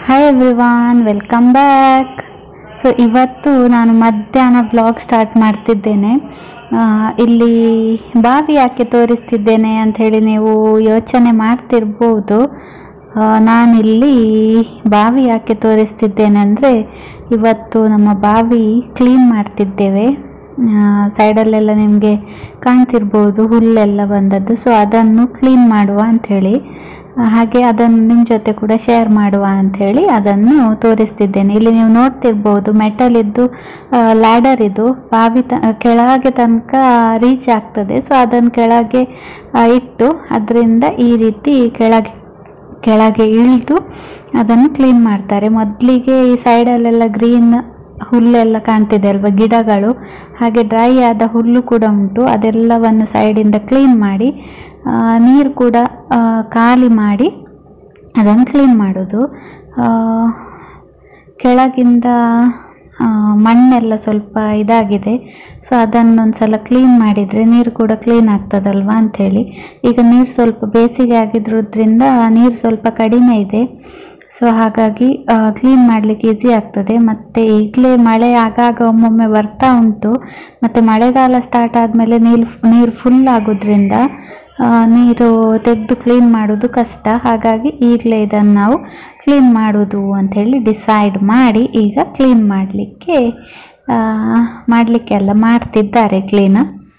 Hi everyone welcome back so ಇವತ್ತು ನಾನು ಮಧ್ಯಾಹ್ನ ಬ್ಲಾಗ್ ಸ್ಟಾರ್ಟ್ ಮಾಡ್ತಿದ್ದೇನೆ ಆ, ಇಲ್ಲಿ ಬಾವಿ ಯಾಕೆ ತೋರಿಸ್ತಿದ್ದೇನೆ ಅಂಥೇಳಿ ನೀವು ಯೋಚನೆ ಮಾಡ್ತಿರ್ಬೋದು ಆ, ನಾನಿಲ್ಲಿ ಬಾವಿ ಯಾಕೆ ತೋರಿಸ್ತಿದ್ದೇನೆ ಅಂದರೆ ಇವತ್ತು ನಮ್ಮ ಬಾವಿ ಕ್ಲೀನ್ ಮಾಡ್ತಿದ್ದೇವೆ ಸೈಡಲ್ಲೆಲ್ಲ ನಿಮಗೆ ಕಾಣ್ತಿರ್ಬೋದು ಹುಲ್ಲೆಲ್ಲ ಬಂದದ್ದು ಸೊ ಅದನ್ನು ಕ್ಲೀನ್ ಮಾಡುವ ಅಂಥೇಳಿ ಆ, ಹಾಗೆ ಅದನ್ನು ನಿಮ್ಮ ಜೊತೆ ಕೂಡ ಶೇರ್ ಮಾಡುವ ಅಂಥೇಳಿ ಅದನ್ನು ತೋರಿಸ್ತಿದ್ದೇನೆ ಇಲ್ಲಿ ನೀವು ನೋಡ್ತಿರ್ಬೋದು ಮೆಟಲ್ ಇದ್ದು ಲ್ಯಾಡರ್ ಇದು ಬಾವಿ ತ ಕೆಳಗೆ ತನಕ ರೀಚ್ ಆಗ್ತದೆ ಸೊ ಅದನ್ನು ಕೆಳಗೆ ಆ, ಇಟ್ಟು ಅದರಿಂದ ಈ ರೀತಿ ಕೆಳಗೆ ಕೆಳಗೆ ಇಳಿದು ಅದನ್ನು ಕ್ಲೀನ್ ಮಾಡ್ತಾರೆ ಮೊದಲಿಗೆ ಈ ಸೈಡಲ್ಲೆಲ್ಲ ಗ್ರೀನ್ ಹುಲ್ಲೆಲ್ಲ ಕಾಣ್ತಿದೆ ಅಲ್ವಾ ಗಿಡಗಳು ಹಾಗೆ ಡ್ರೈ ಆದ ಹುಲ್ಲು ಕೂಡ ಉಂಟು ಅದೆಲ್ಲವನ್ನು ಸೈಡಿಂದ ಕ್ಲೀನ್ ಮಾಡಿ ನೀರು ಕೂಡ ಆ, ಖಾಲಿ ಮಾಡಿ ಅದನ್ನು ಕ್ಲೀನ್ ಮಾಡೋದು ಆ, ಕೆಳಗಿಂದ ಆ, ಮಣ್ಣೆಲ್ಲ ಸ್ವಲ್ಪ ಇದಾಗಿದೆ ಸೊ ಅದನ್ನೊಂದು ಸಲ ಕ್ಲೀನ್ ಮಾಡಿದರೆ ನೀರು ಕೂಡ ಕ್ಲೀನ್ ಆಗ್ತದಲ್ವಾ ಅಂಥೇಳಿ ಈಗ ನೀರು ಸ್ವಲ್ಪ ಬೇಸಿಗೆ ಆಗಿದ್ರಿಂದ ನೀರು ಸ್ವಲ್ಪ ಕಡಿಮೆ ಇದೆ ಸೊ ಹಾಗಾಗಿ ಕ್ಲೀನ್ ಮಾಡಲಿಕ್ಕೆ ಈಸಿ ಆಗ್ತದೆ ಮತ್ತು ಈಗಲೇ ಮಳೆ ಆಗಾಗ ಒಮ್ಮೊಮ್ಮೆ ಬರ್ತಾ ಉಂಟು ಮತ್ತು ಮಳೆಗಾಲ ಸ್ಟಾರ್ಟ್ ಆದಮೇಲೆ ನೀರು ನೀರು ಫುಲ್ ಆಗೋದ್ರಿಂದ ಆ, ನೀರು ತೆಗೆದು ಕ್ಲೀನ್ ಮಾಡೋದು ಕಷ್ಟ ಹಾಗಾಗಿ ಈಗಲೇ ಇದನ್ನು ನಾವು ಕ್ಲೀನ್ ಮಾಡೋದು ಅಂಥೇಳಿ ಡಿಸೈಡ್ ಮಾಡಿ ಈಗ ಕ್ಲೀನ್ ಮಾಡಲಿಕ್ಕೆ ಮಾಡಲಿಕ್ಕೆಲ್ಲ ಮಾಡ್ತಿದ್ದಾರೆ ಕ್ಲೀನ್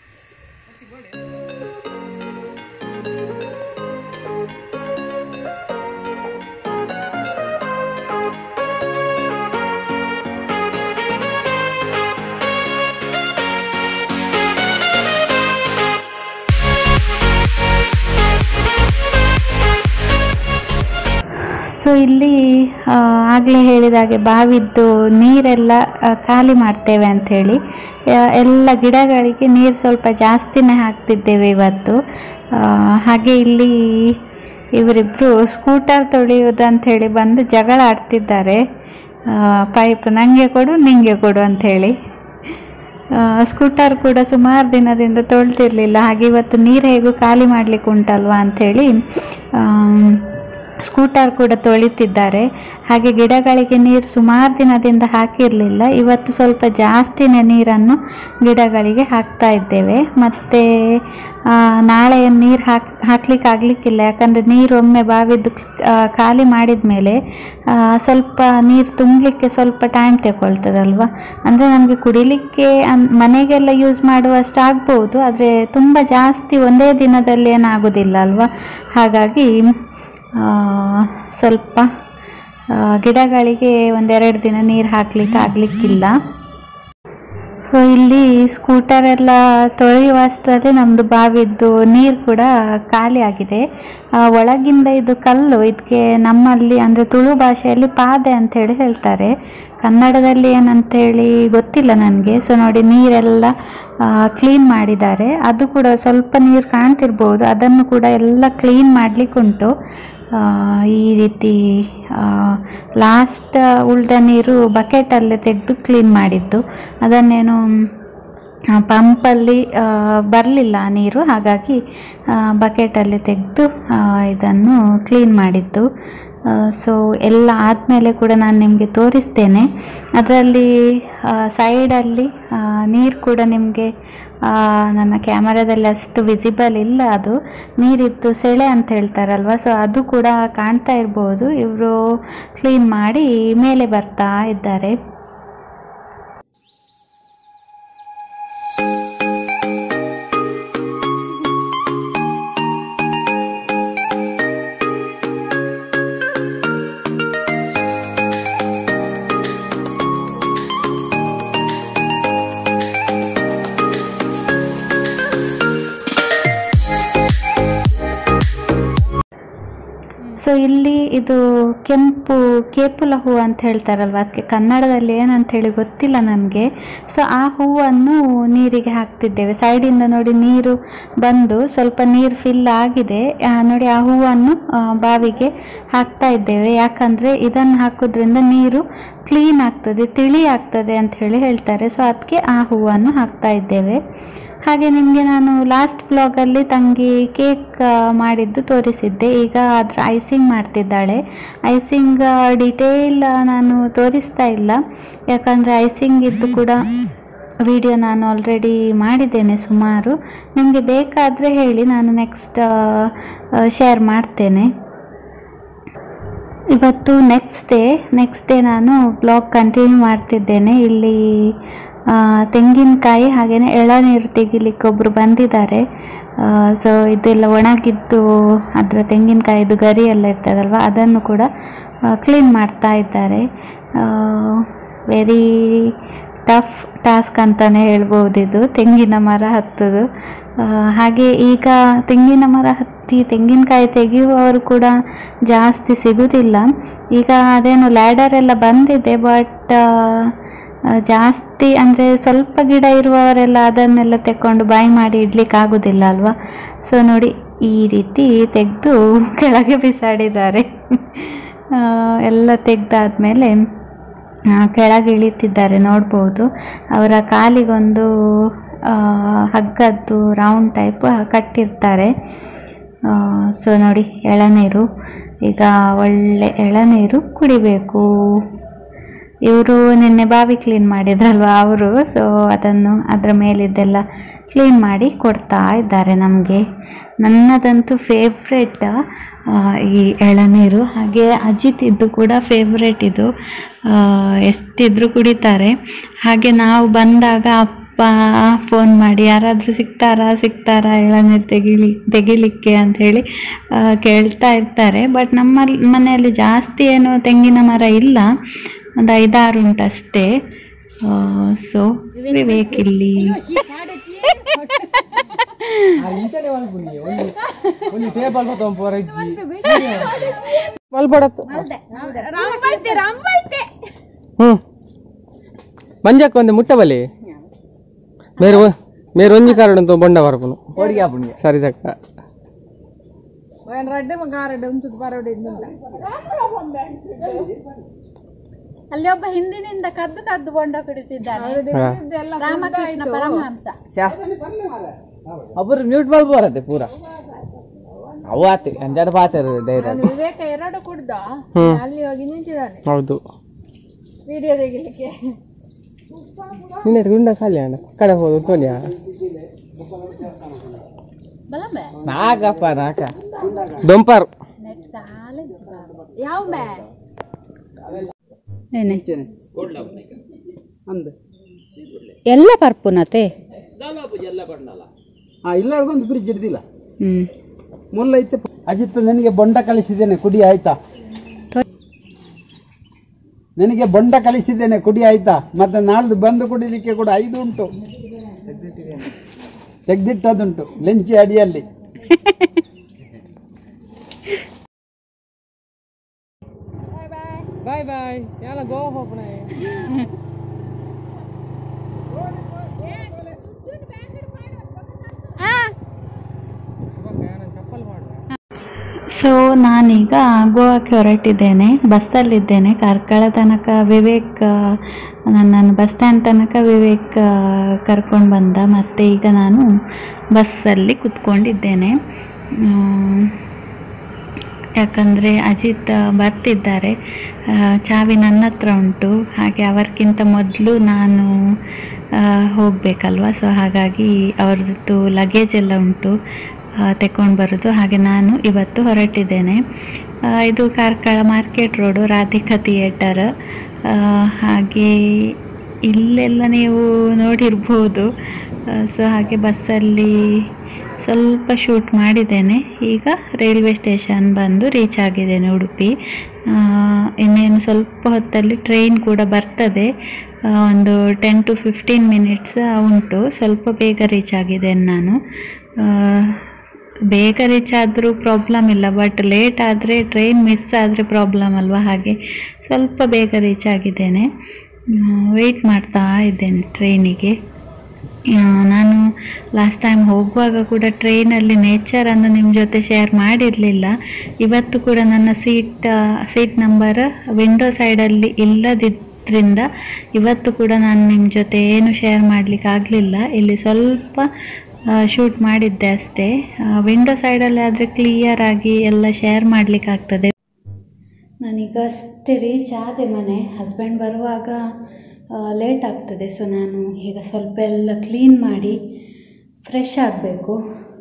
ಸೊ ಇಲ್ಲಿ ಆಗಲೇ ಹೇಳಿದಾಗೆ ಬಾವಿದ್ದು ನೀರೆಲ್ಲ ಆ, ಖಾಲಿ ಮಾಡ್ತೇವೆ ಅಂಥೇಳಿ ಎಲ್ಲ ಗಿಡಗಳಿಗೆ ನೀರು ಸ್ವಲ್ಪ ಜಾಸ್ತಿನೇ ಹಾಕ್ತಿದ್ದೇವೆ ಇವತ್ತು ಆ, ಹಾಗೆ ಇಲ್ಲಿ ಇವರಿಬ್ಬರು ಸ್ಕೂಟರ್ ತೊಳೆಯೋದು ಅಂಥೇಳಿ ಬಂದು ಜಗಳ ಆಡ್ತಿದ್ದಾರೆ ಪೈಪ್ ನನಗೆ ಕೊಡು ನಿಂಗೆ ಕೊಡು ಅಂಥೇಳಿ ಸ್ಕೂಟರ್ ಕೂಡ ಸುಮಾರು ದಿನದಿಂದ ತೊಳ್ತಿರ್ಲಿಲ್ಲ ಹಾಗೆ ಇವತ್ತು ನೀರು ಹೇಗೂ ಖಾಲಿ ಮಾಡ್ಲಿಕ್ಕೆ ಉಂಟಲ್ವಾ ಅಂಥೇಳಿ ಸ್ಕೂಟರ್ ಕೂಡ ತೊಳಿತಿದ್ದಾರೆ ಹಾಗೆ ಗಿಡಗಳಿಗೆ ನೀರು ಸುಮಾರು ದಿನದಿಂದ ಹಾಕಿರಲಿಲ್ಲ ಇವತ್ತು ಸ್ವಲ್ಪ ಜಾಸ್ತಿನೇ ನೀರನ್ನು ಗಿಡಗಳಿಗೆ ಹಾಕ್ತಾ ಇದ್ದೇವೆ ಮತ್ತು ನಾಳೆ ನೀರು ಹಾಕ್ ಹಾಕ್ಲಿಕ್ಕೆ ಆಗಲಿಕ್ಕಿಲ್ಲ ಯಾಕಂದರೆ ನೀರು ಒಮ್ಮೆ ಬಾವಿದ್ದು ಆ, ಖಾಲಿ ಮಾಡಿದ ಮೇಲೆ ಸ್ವಲ್ಪ ನೀರು ತುಂಬಲಿಕ್ಕೆ ಸ್ವಲ್ಪ ಟೈಮ್ ತಗೊಳ್ತದಲ್ವ ಅಂದರೆ ನಮಗೆ ಕುಡಿಲಿಕ್ಕೆ ಅನ್- ಮನೆಗೆಲ್ಲ ಯೂಸ್ ಮಾಡುವಷ್ಟು ಆಗ್ಬೋದು ಆದರೆ ತುಂಬ ಜಾಸ್ತಿ ಒಂದೇ ದಿನದಲ್ಲಿ ಏನಾಗೋದಿಲ್ಲ ಅಲ್ವಾ ಹಾಗಾಗಿ ಆ, ಸ್ವಲ್ಪ ಆ, ಗಿಡಗಳಿಗೆ ಒಂದೆರಡು ದಿನ ನೀರು ಹಾಕ್ಲಿಕ್ಕೆ ಆಗಲಿಕ್ಕಿಲ್ಲ ಸೊ ಇಲ್ಲಿ ಸ್ಕೂಟರ್ ಎಲ್ಲ ತೊಳೆಯುವಷ್ಟರಲ್ಲಿ ನಮ್ಮದು ಬಾವಿದ್ದು ನೀರು ಕೂಡ ಖಾಲಿ ಆಗಿದೆ ಆ, ಒಳಗಿಂದ ಇದು ಕಲ್ಲು ಇದಕ್ಕೆ ನಮ್ಮಲ್ಲಿ ಅಂದರೆ ತುಳು ಭಾಷೆಯಲ್ಲಿ ಪಾದೆ ಅಂತೇಳಿ ಹೇಳ್ತಾರೆ ಕನ್ನಡದಲ್ಲಿ ಏನಂತೇಳಿ ಗೊತ್ತಿಲ್ಲ ನನಗೆ ಸೊ ನೋಡಿ ನೀರೆಲ್ಲ ಕ್ಲೀನ್ ಮಾಡಿದ್ದಾರೆ ಅದು ಕೂಡ ಸ್ವಲ್ಪ ನೀರು ಕಾಣ್ತಿರ್ಬೋದು ಅದನ್ನು ಕೂಡ ಎಲ್ಲ ಕ್ಲೀನ್ ಮಾಡಲಿಕ್ಕೆ ಉಂಟು ಆ, ಈ ರೀತಿ ಲಾಸ್ಟ್ ಉಳ್ದ ನೀರು ಬಕೆಟಲ್ಲೇ ತೆಗೆದು ಕ್ಲೀನ್ ಮಾಡಿದ್ದು ಅದನ್ನೇನು ಪಂಪಲ್ಲಿ ಬರಲಿಲ್ಲ ಆ ನೀರು ಹಾಗಾಗಿ ಬಕೆಟಲ್ಲಿ ತೆಗೆದು ಇದನ್ನು ಕ್ಲೀನ್ ಮಾಡಿದ್ದು ಸೊ ಎಲ್ಲ ಆದಮೇಲೆ ಕೂಡ ನಾನು ನಿಮಗೆ ತೋರಿಸ್ತೇನೆ ಅದರಲ್ಲಿ ಸೈಡಲ್ಲಿ ನೀರು ಕೂಡ ನಿಮಗೆ ನನ್ನ ಕ್ಯಾಮರಾದಲ್ಲಿ ಅಷ್ಟು ವಿಸಿಬಲ್ ಇಲ್ಲ ಅದು ನೀರಿದ್ದು ಸೆಳೆ ಅಂತ ಹೇಳ್ತಾರಲ್ವ ಸೊ ಅದು ಕೂಡ ಕಾಣ್ತಾ ಇರ್ಬೋದು ಇವರು ಕ್ಲೀನ್ ಮಾಡಿ ಮೇಲೆ ಬರ್ತಾ ಇದ್ದಾರೆ ಸೊ ಇಲ್ಲಿ ಇದು ಕೆಂಪು ಕೇಪುಲ ಹೂವು ಅಂತ ಹೇಳ್ತಾರಲ್ವ ಅದಕ್ಕೆ ಕನ್ನಡದಲ್ಲಿ ಏನಂತ ಹೇಳಿ ಗೊತ್ತಿಲ್ಲ ನನಗೆ ಸೊ ಆ ಹೂವನ್ನು ನೀರಿಗೆ ಹಾಕ್ತಿದ್ದೇವೆ ಸೈಡಿಂದ ನೋಡಿ ನೀರು ಬಂದು ಸ್ವಲ್ಪ ನೀರು ಫಿಲ್ ಆಗಿದೆ ಆ, ನೋಡಿ ಆ ಹೂವನ್ನು ಆ, ಬಾವಿಗೆ ಹಾಕ್ತಾ ಇದ್ದೇವೆ ಯಾಕಂದರೆ ಇದನ್ನು ಹಾಕೋದ್ರಿಂದ ನೀರು ಕ್ಲೀನ್ ಆಗ್ತದೆ ತಿಳಿ ಆಗ್ತದೆ ಅಂತ ಹೇಳಿ ಹೇಳ್ತಾರೆ ಸೊ ಅದಕ್ಕೆ ಆ ಹೂವನ್ನು ಹಾಕ್ತಾ ಇದ್ದೇವೆ ಹಾಗೆ ನಿಮಗೆ ನಾನು ಲಾಸ್ಟ್ ಬ್ಲಾಗಲ್ಲಿ ತಂಗಿ ಕೇಕ್ ಮಾಡಿದ್ದು ತೋರಿಸಿದ್ದೆ ಈಗ ಅದರ ಐಸಿಂಗ್ ಮಾಡ್ತಿದ್ದಾಳೆ ಐಸಿಂಗ್ ಡಿಟೇಲ್ ನಾನು ತೋರಿಸ್ತಾ ಇಲ್ಲ ಯಾಕಂದರೆ ಐಸಿಂಗ್ ಇದ್ದು ಕೂಡ ವಿಡಿಯೋ ನಾನು ಆಲ್ರೆಡಿ ಮಾಡಿದ್ದೇನೆ ಸುಮಾರು ನಿಮಗೆ ಬೇಕಾದರೆ ಹೇಳಿ ನಾನು ನೆಕ್ಸ್ಟ್ ಶೇರ್ ಮಾಡ್ತೇನೆ ಇವತ್ತು ನೆಕ್ಸ್ಟ್ ಡೇ ನೆಕ್ಸ್ಟ್ ಡೇ ನಾನು ಬ್ಲಾಗ್ ಕಂಟಿನ್ಯೂ ಮಾಡ್ತಿದ್ದೇನೆ ಇಲ್ಲಿ ಆ, ತೆಂಗಿನಕಾಯಿ ಹಾಗೆಯೇ ಎಳನೀರು ತೆಗಿಲಿಕ್ಕೆ ಒಬ್ಬರು ಬಂದಿದ್ದಾರೆ ಸೊ ಇದೆಲ್ಲ ಒಣಗಿದ್ದು ಅದರ ತೆಂಗಿನಕಾಯಿದು ಗರಿ ಎಲ್ಲ ಇರ್ತದಲ್ವ ಅದನ್ನು ಕೂಡ ಕ್ಲೀನ್ ಮಾಡ್ತಾ ಇದ್ದಾರೆ ವೆರಿ ಟಫ್ ಟಾಸ್ಕ್ ಅಂತಲೇ ಹೇಳ್ಬೋದು ಇದು ತೆಂಗಿನ ಮರ ಹತ್ತೋದು ಆ, ಹಾಗೆ ಈಗ ತೆಂಗಿನ ಮರ ಹತ್ತಿ ತೆಂಗಿನಕಾಯಿ ತೆಗೆಯುವವರು ಕೂಡ ಜಾಸ್ತಿ ಸಿಗುವುದಿಲ್ಲ ಈಗ ಅದೇನು ಲ್ಯಾಡರ್ ಎಲ್ಲ ಬಂದಿದೆ ಬಟ್ ಜಾಸ್ತಿ ಅಂದರೆ ಸ್ವಲ್ಪ ಗಿಡ ಇರುವವರೆಲ್ಲ ಅದನ್ನೆಲ್ಲ ತೆಕ್ಕೊಂಡು ಬಾಯಿ ಮಾಡಿ ಇಡ್ಲಿಕ್ಕೆ ಆಗೋದಿಲ್ಲ ಅಲ್ವಾ ಸೊ ನೋಡಿ ಈ ರೀತಿ ತೆಗೆದು ಕೆಳಗೆ ಬಿಸಾಡಿದ್ದಾರೆ ಆ, ಎಲ್ಲ ತೆಗ್ದಾದ್ಮೇಲೆ ಆ, ಕೆಳಗೆ ಇಳಿತಿದ್ದಾರೆ ನೋಡ್ಬೋದು ಅವರ ಕಾಲಿಗೊಂದು ಆ, ಹಗ್ಗದ್ದು ರೌಂಡ್ ಟೈಪ್ ಕಟ್ಟಿರ್ತಾರೆ ಸೊ ನೋಡಿ ಎಳನೀರು ಈಗ ಒಳ್ಳೆ ಎಳನೀರು ಕುಡಿಬೇಕು ಇವರು ನಿನ್ನೆ ಬಾವಿ ಕ್ಲೀನ್ ಮಾಡಿದ್ರಲ್ವ ಅವರು ಸೊ ಅದನ್ನು ಅದರ ಮೇಲಿದ್ದೆಲ್ಲ ಕ್ಲೀನ್ ಮಾಡಿ ಕೊಡ್ತಾ ಇದ್ದಾರೆ ನಮಗೆ ನನ್ನದಂತೂ ಫೇವ್ರೆಟ್ ಈ ಎಳನೀರು ಹಾಗೆ ಅಜಿತ್ ಇದ್ದು ಕೂಡ ಫೇವ್ರೆಟ್ ಇದು ಆ, ಎಷ್ಟಿದ್ರು ಕುಡಿತಾರೆ ಹಾಗೆ ನಾವು ಬಂದಾಗ ಅಪ್ಪ ಫೋನ್ ಮಾಡಿ ಯಾರಾದರೂ ಸಿಗ್ತಾರಾ ಸಿಗ್ತಾರಾ ಎಳನೀರು ತೆಗಿಲಿ ತೆಗಿಲಿಕ್ಕೆ ಅಂತ ಹೇಳಿ ಆ, ಕೇಳ್ತಾ ಇರ್ತಾರೆ ಬಟ್ ನಮ್ಮ ಮನೆಯಲ್ಲಿ ಜಾಸ್ತಿ ಏನು ತೆಂಗಿನ ಮರ ಇಲ್ಲ ಒಂದು ಐದಾರು ಉಂಟಷ್ಟೇ ಸೊ ವಿವೇಕ್ ಇಲ್ಲಿ ಒಂದು ಟೇಬಲ್ ಮತ್ತೆ ಒಂದು ಪೊರ ಇಜ್ಜಿ ಮಲ್ಪಡತ್ತು ಹ್ಮ್ ಮಂಜಕ್ಕೆ ಒಂದು ಮುಟ್ಟಬಲಿ ಮೇರು ಮೇರು ಒಂಜಿ ಕಾರಣ ಅಂತ ಬೊಂಡ ಬರಪುನು ಸರಿ ಚಕ್ಕ ಅಲ್ಲಿ ಒಬ್ಬ ಹಿಂದಿನಿಂದ ಕದ್ದು ಕದ್ದು ಬೊಂಡ ಕುಡಿತಿದ್ದಾನೆ ರಾಮಕೃಷ್ಣ ಪರಮಹಂಸ ಒಬ್ಬರು ಮ್ಯೂಟ್ ಬಲ್ಬ್ ಬರತ್ತೆ ಪೂರ ಅವು ಆತಿ ಅಂಜಾಡ ಪಾತರು ಧೈರ್ಯ ವಿವೇಕ ಎರಡು ಕುಡ್ದ ಹ್ಮ್ ಅಲ್ಲಿ ಹೋಗಿ ನಿಂತಿದ್ದಾನೆ ಹೌದು ವಿಡಿಯೋ ತೆಗಿಲಿಕ್ಕೆ ನಿನ್ನೆ ಗುಂಡ ಖಾಲಿ ಅಣ್ಣ ಕಡೆ ಹೋದು ತೋನಿಯ ಬಲಂಬೆ ನಾಕಪ್ಪ ನಾಕ ದೊಂಪರ್ ಯಾವ ಮೇ ಏನೇ ಎಲ್ಲ ಪರ್ಪುನತೆ ಇಲ್ಲ ಒಂದು ಫ್ರಿಜ್ ಹಿಡ್ದಿಲ್ಲ ಹ್ಮ್ ಮುಲ್ಲ ಐತೆ ಅಜಿತ್ ನನಗೆ ಬೊಂಡ ಕಲಿಸಿದ್ದೇನೆ ಕುಡಿ ಆಯ್ತಾ ನನಗೆ ಬೊಂಡ ಕಲಿಸಿದ್ದೇನೆ ಕುಡಿ ಆಯ್ತಾ ಮತ್ತೆ ನಾಳ್ದು ಬಂದು ಕುಡಿಲಿಕ್ಕೆ ಕೂಡ ಐದು ಉಂಟು ತೆಗ್ದಿಟ್ಟದುಂಟು ಲೆಂಚಿ ಅಡಿಯಲ್ಲಿ ಬಾಯ್ ಬಾಯ್ ಎಲ್ಲ ಗೋವಾ ಹೋಗ್ಣ ಚಪ್ಪಲ್ ಮಾಡುವ ಸೊ ನಾನೀಗ ಗೋವಾಕ್ಕೆ ಹೊರಟಿದ್ದೇನೆ ಬಸ್ಸಲ್ಲಿದ್ದೇನೆ ಕಾರ್ಕಳ ತನಕ ವಿವೇಕ್ ಆ, ನನ್ನನ್ನು ಬಸ್ ಸ್ಟ್ಯಾಂಡ್ ತನಕ ವಿವೇಕ್ ಕರ್ಕೊಂಡು ಬಂದ ಮತ್ತು ಈಗ ನಾನು ಬಸ್ಸಲ್ಲಿ ಕುತ್ಕೊಂಡಿದ್ದೇನೆ ಮ್, ಯಾಕಂದರೆ ಅಜಿತ್ ಬರ್ತಿದ್ದಾರೆ ಆ, ಚಾವಿ ನನ್ನ ಹತ್ರ ಉಂಟು ಹಾಗೆ ಅವರಿಗಿಂತ ಮೊದಲು ನಾನು ಹೋಗಬೇಕಲ್ವ ಸೊ ಹಾಗಾಗಿ ಅವ್ರದ್ದು ಲಗೇಜ್ ಎಲ್ಲ ಉಂಟು ತೆಕ್ಕೊಂಡು ಬರೋದು ಹಾಗೆ ನಾನು ಇವತ್ತು ಹೊರಟಿದ್ದೇನೆ ಆ, ಇದು Karkala market road Radhika theatre ಹಾಗೆ ಇಲ್ಲೆಲ್ಲ ನೀವು ನೋಡಿರ್ಬೋದು ಸೊ ಹಾಗೆ ಬಸ್ಸಲ್ಲಿ ಸ್ವಲ್ಪ ಶೂಟ್ ಮಾಡಿದ್ದೇನೆ ಈಗ ರೈಲ್ವೆ ಸ್ಟೇಷನ್ ಬಂದು ರೀಚ್ ಆಗಿದ್ದೇನೆ ಉಡುಪಿ ಆ, ಇನ್ನೇನು ಸ್ವಲ್ಪ ಹೊತ್ತಲ್ಲಿ ಟ್ರೈನ್ ಕೂಡ ಬರ್ತದೆ ಆ, ಒಂದು ಟೆನ್ ಟು ಫಿಫ್ಟೀನ್ ಮಿನಿಟ್ಸ್ ಉಂಟು ಸ್ವಲ್ಪ ಬೇಗ ರೀಚ್ ಆಗಿದ್ದೇನೆ ನಾನು ಆ, ಬೇಗ ರೀಚ್ ಆದರೂ ಪ್ರಾಬ್ಲಮ್ ಇಲ್ಲ ಬಟ್ ಲೇಟ್ ಆದರೆ ಟ್ರೈನ್ ಮಿಸ್ ಆದರೆ ಪ್ರಾಬ್ಲಮ್ ಅಲ್ವಾ ಹಾಗೆ ಸ್ವಲ್ಪ ಬೇಗ ರೀಚ್ ಆಗಿದ್ದೇನೆ ವೆಯ್ಟ್ ಮಾಡ್ತಾ ಇದ್ದೇನೆ ಟ್ರೈನಿಗೆ ಆ, ನಾನು ಲಾಸ್ಟ್ ಟೈಮ್ ಹೋಗುವಾಗ ಕೂಡ ಟ್ರೈನಲ್ಲಿ ನೇಚರನ್ನು ನಿಮ್ಮ ಜೊತೆ ಶೇರ್ ಮಾಡಿರಲಿಲ್ಲ ಇವತ್ತು ಕೂಡ ನನ್ನ ಸೀಟ್ ಸೀಟ್ ನಂಬರ್ ವಿಂಡೋ ಸೈಡಲ್ಲಿ ಇಲ್ಲದಿದ್ದ ಇರೋದ್ರಿಂದ ಇವತ್ತು ಕೂಡ ನಾನು ನಿಮ್ಮ ಜೊತೆ ಏನು ಶೇರ್ ಮಾಡಲಿಕ್ಕೆ ಆಗಲಿಲ್ಲ ಇಲ್ಲಿ ಸ್ವಲ್ಪ ಶೂಟ್ ಮಾಡಿದ್ದೆ ಅಷ್ಟೇ ವಿಂಡೋ ಸೈಡಲ್ಲಿ ಆದರೆ ಕ್ಲಿಯರ್ ಆಗಿ ಎಲ್ಲ ಶೇರ್ ಮಾಡಲಿಕ್ಕೆ ಆಗ್ತದೆ ನಾನೀಗ ಅಷ್ಟೇ ರೀಚ್ ಆದೆ ಮನೆ ಹಸ್ಬೆಂಡ್ ಬರುವಾಗ ಲೇಟ್ ಆಗ್ತದೆ ಸೊ ನಾನು ಈಗ ಸ್ವಲ್ಪ ಎಲ್ಲ ಕ್ಲೀನ್ ಮಾಡಿ ಫ್ರೆಶ್ ಆಗಬೇಕು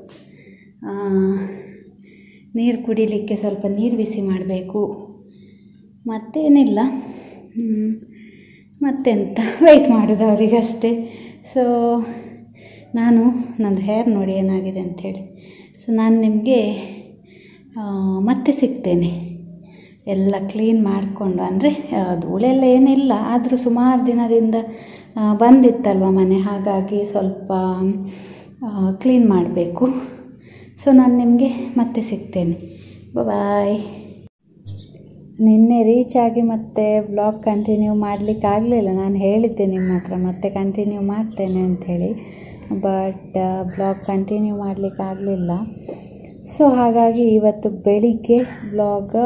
ನೀರು ಕುಡಿಲಿಕ್ಕೆ ಸ್ವಲ್ಪ ನೀರು ಬಿಸಿ ಮಾಡಬೇಕು ಮತ್ತೇನಿಲ್ಲ ಹ್ಮ್. ಮತ್ತೆಂತ ವೆಯ್ಟ್ ಮಾಡೋದು ಅವರಿಗೆ ಅಷ್ಟೇ ಸೊ ನಾನು ನಂದು ಹೇರ್ ನೋಡಿ ಏನಾಗಿದೆ ಅಂಥೇಳಿ ಸೊ ನಾನು ನಿಮಗೆ ಮತ್ತೆ ಸಿಗ್ತೇನೆ ಎಲ್ಲ ಕ್ಲೀನ್ ಮಾಡಿಕೊಂಡು ಅಂದರೆ ಧೂಳೆಲ್ಲ ಏನಿಲ್ಲ ಆದರೂ ಸುಮಾರು ದಿನದಿಂದ ಆ, ಬಂದಿತ್ತಲ್ವ ಮನೆ ಹಾಗಾಗಿ ಸ್ವಲ್ಪ ಕ್ಲೀನ್ ಮಾಡಬೇಕು ಸೊ ನಾನು ನಿಮಗೆ ಮತ್ತೆ ಸಿಗ್ತೇನೆ ಬಾಯ್ ನಿನ್ನೆ ರೀಚ್ ಆಗಿ ಮತ್ತೆ ವ್ಲಾಗ್ ಕಂಟಿನ್ಯೂ ಮಾಡಲಿಕ್ಕೆ ಆಗಲಿಲ್ಲ ನಾನು ಹೇಳಿದ್ದೆ ನಿಮ್ಮ ಹತ್ರ ಮತ್ತೆ ಕಂಟಿನ್ಯೂ ಮಾಡ್ತೇನೆ ಅಂಥೇಳಿ ಬಟ್ ಬ್ಲಾಗ್ ಕಂಟಿನ್ಯೂ ಮಾಡಲಿಕ್ಕೆ ಆಗಲಿಲ್ಲ ಸೊ ಹಾಗಾಗಿ ಇವತ್ತು ಬೆಳಿಗ್ಗೆ ಬ್ಲಾಗ್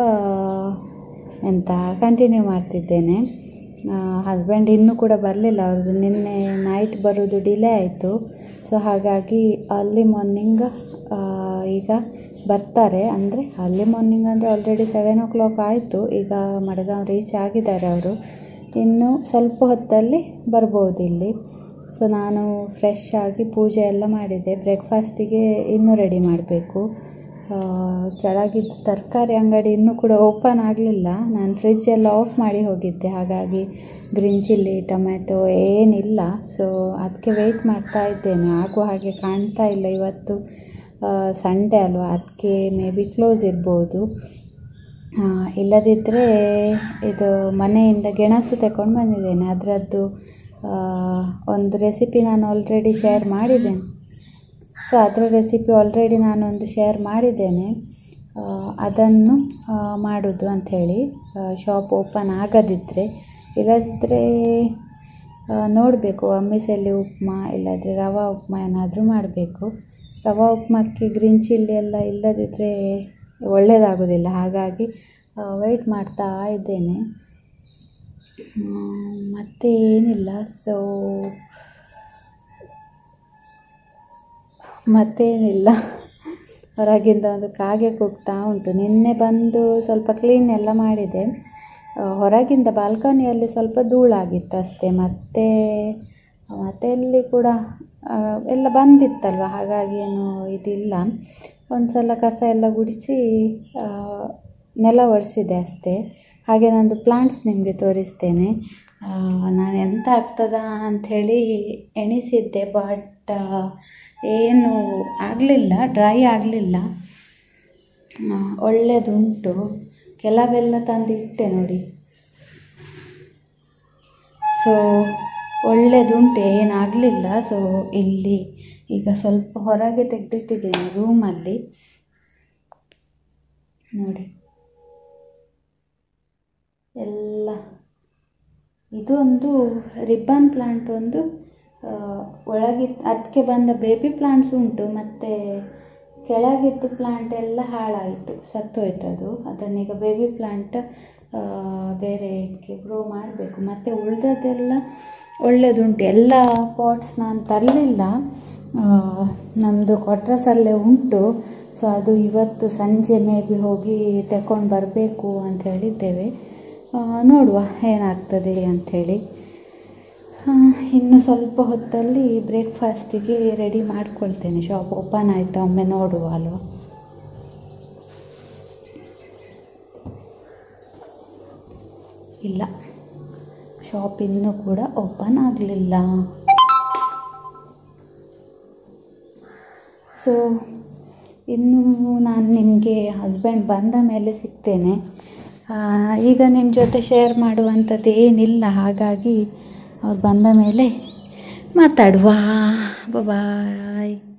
ಎಂತ ಕಂಟಿನ್ಯೂ ಮಾಡ್ತಿದ್ದೇನೆ ಹಸ್ಬೆಂಡ್ ಇನ್ನೂ ಕೂಡ ಬರಲಿಲ್ಲ ಅವ್ರದ್ದು ನಿನ್ನೆ ನೈಟ್ ಬರೋದು ಡಿಲೇ ಆಯಿತು ಸೊ ಹಾಗಾಗಿ ಅರ್ಲಿ ಮಾರ್ನಿಂಗ್ ಈಗ ಬರ್ತಾರೆ ಅಂದರೆ ಅರ್ಲಿ ಮಾರ್ನಿಂಗ್ ಅಂದರೆ ಆಲ್ರೆಡಿ ಸೆವೆನ್ ಓ ಕ್ಲಾಕ್ ಆಯಿತು ಈಗ ಮಡಗಾಂವ್ ರೀಚ್ ಆಗಿದ್ದಾರೆ ಅವರು ಇನ್ನು ಸ್ವಲ್ಪ ಹೊತ್ತಲ್ಲಿ ಬರ್ಬೋದು ಇಲ್ಲಿ ಸೊ ನಾನು ಫ್ರೆಶ್ ಆಗಿ ಪೂಜೆ ಎಲ್ಲ ಮಾಡಿದೆ ಬ್ರೇಕ್ಫಾಸ್ಟಿಗೆ ಇನ್ನೂ ರೆಡಿ ಮಾಡಬೇಕು ಕೆಳಗಿದ್ದ ತರಕಾರಿ ಅಂಗಡಿ ಇನ್ನೂ ಕೂಡ ಓಪನ್ ಆಗಲಿಲ್ಲ ನಾನು ಫ್ರಿಜ್ ಎಲ್ಲ ಆಫ್ ಮಾಡಿ ಹೋಗಿದ್ದೆ ಹಾಗಾಗಿ ಗ್ರೀನ್ ಚಿಲ್ಲಿ ಟೊಮ್ಯಾಟೊ ಏನಿಲ್ಲ ಸೊ ಅದಕ್ಕೆ ವೆಯ್ಟ್ ಮಾಡ್ತಾ ಇದ್ದೇನೆ ಆಗುವ ಹಾಗೆ ಕಾಣ್ತಾ ಇಲ್ಲ ಇವತ್ತು ಸಂಡೇ ಅಲ್ವಾ ಅದಕ್ಕೆ ಮೇ ಬಿ ಕ್ಲೋಸ್ ಇರ್ಬೋದು ಆ, ಇಲ್ಲದಿದ್ದರೆ ಇದು ಮನೆಯಿಂದ ಗೆಣಸು ತಗೊಂಡು ಬಂದಿದ್ದೇನೆ ಅದರದ್ದು ಒಂದು ರೆಸಿಪಿ ನಾನು ಆಲ್ರೆಡಿ ಶೇರ್ ಮಾಡಿದ್ದೇನೆ ಸೊ ಅದರ ರೆಸಿಪಿ ಆಲ್ರೆಡಿ ನಾನೊಂದು ಶೇರ್ ಮಾಡಿದ್ದೇನೆ ಆ, ಅದನ್ನು ಆ, ಮಾಡೋದು ಅಂಥೇಳಿ ಶಾಪ್ ಓಪನ್ ಆಗದಿದ್ದರೆ ಇಲ್ಲದಿದ್ದರೆ ನೋಡಬೇಕು ಅಮ್ಮಿಸೆಲ್ಲಿ ಉಪ್ಮಾ ಇಲ್ಲದ್ರೆ ರವಾ ಉಪ್ಮಾ ಏನಾದರೂ ಮಾಡಬೇಕು ರವಾ ಉಪ್ಮಕ್ಕೆ ಗ್ರೀನ್ ಚಿಲ್ಲಿ ಎಲ್ಲ ಇಲ್ಲದಿದ್ದರೆ ಒಳ್ಳೆಯದಾಗೋದಿಲ್ಲ ಹಾಗಾಗಿ ವೆಯ್ಟ್ ಮಾಡ್ತಾ ಇದ್ದೇನೆ ಹ್ಮ್, ಮತ್ತೆ ಏನಿಲ್ಲ ಸೊ ಮತ್ತೇನಿಲ್ಲ ಹೊರಗಿಂದ ಒಂದು ಕಾಗೆ ಕೂಗ್ತಾ ಉಂಟು ನಿನ್ನೆ ಬಂದು ಸ್ವಲ್ಪ ಕ್ಲೀನ್ ಎಲ್ಲ ಮಾಡಿದೆ ಆ, ಹೊರಗಿಂದ ಬಾಲ್ಕನಿಯಲ್ಲಿ ಸ್ವಲ್ಪ ಧೂಳಾಗಿತ್ತು ಅಷ್ಟೇ ಮತ್ತೆ ಮತ್ತೆ ಎಲ್ಲಿ ಕೂಡ ಆ, ಎಲ್ಲ ಬಂದಿತ್ತಲ್ವ ಹಾಗಾಗಿ ಏನು ಇದಿಲ್ಲ ಒಂದು ಸಲ ಕಸ ಎಲ್ಲ ಗುಡಿಸಿ ಆ, ನೆಲ ಒರೆಸಿದೆ ಅಷ್ಟೇ ಹಾಗೆ ನಂದು ಪ್ಲಾಂಟ್ಸ್ ನಿಮಗೆ ತೋರಿಸ್ತೇನೆ ಆ, ನಾನು ಎಂತ ಆಗ್ತದ ಅಂಥೇಳಿ ಎಣಿಸಿದ್ದೆ ಬಟ್ ಏನು ಆಗಲಿಲ್ಲ ಡ್ರೈ ಆಗಲಿಲ್ಲ ಒಳ್ಳೆಯದುಂಟು ಕೆಲವೆಲ್ಲ ತಂದು ಇಟ್ಟೆ ನೋಡಿ ಸೊ ಒಳ್ಳೆಯದುಂಟು ಏನಾಗಲಿಲ್ಲ ಸೊ ಇಲ್ಲಿ ಈಗ ಸ್ವಲ್ಪ ಹೊರಗೆ ತೆಗೆದಿಟ್ಟಿದ್ದೇನೆ ರೂಮಲ್ಲಿ ನೋಡಿ ಎಲ್ಲ ಇದೊಂದು ರಿಬ್ಬನ್ ಪ್ಲಾಂಟ್ ಒಂದು ಆ, ಒಳಗಿತ್ತು ಅದಕ್ಕೆ ಬಂದ ಬೇಬಿ ಪ್ಲಾಂಟ್ಸ್ ಉಂಟು ಮತ್ತು ಕೆಳಗಿದ್ದು ಪ್ಲಾಂಟ್ ಎಲ್ಲ ಹಾಳಾಯಿತು ಸತ್ತೋಯ್ತು ಅದು ಅದನ್ನೀಗ ಬೇಬಿ ಪ್ಲಾಂಟ್ ಬೇರೆ ಗ್ರೋ ಮಾಡಬೇಕು ಮತ್ತು ಉಳಿದದ್ದೆಲ್ಲ ಒಳ್ಳೆಯದುಂಟು ಎಲ್ಲ ಪಾಟ್ಸ್ ನಾನು ತರಲಿಲ್ಲ ನಮ್ಮದು ಕ್ವಾರ್ಟರ್ಸಲ್ಲೇ ಉಂಟು ಸೊ ಅದು ಇವತ್ತು ಸಂಜೆ ಮೇ ಬಿ ಹೋಗಿ ತಗೊಂಡು ಬರಬೇಕು ಅಂತ ಹೇಳಿದ್ದೇವೆ ಆ, ನೋಡುವ ಏನಾಗ್ತದೆ ಅಂಥೇಳಿ ಇನ್ನು ಸ್ವಲ್ಪ ಹೊತ್ತಲ್ಲಿ ಬ್ರೇಕ್ಫಾಸ್ಟಿಗೆ ರೆಡಿ ಮಾಡ್ಕೊಳ್ತೇನೆ ಶಾಪ್ ಓಪನ್ ಆಯಿತಾ ಒಮ್ಮೆ ನೋಡುವ ಅಲ್ವಾ ಇಲ್ಲ ಶಾಪ್ ಇನ್ನೂ ಕೂಡ ಓಪನ್ ಆಗಲಿಲ್ಲ ಸೊ ಇನ್ನು ನಾನು ನಿಮಗೆ ಹಸ್ಬೆಂಡ್ ಬಂದ ಮೇಲೆ ಸಿಗ್ತೇನೆ ಆ, ಈಗ ನಿಮ್ಮ ಜೊತೆ ಶೇರ್ ಮಾಡುವಂಥದ್ದು ಏನಿಲ್ಲ ಹಾಗಾಗಿ ಅವ್ರು ಬಂದ ಮೇಲೆ ಮಾತಾಡುವ ಬಾಯ್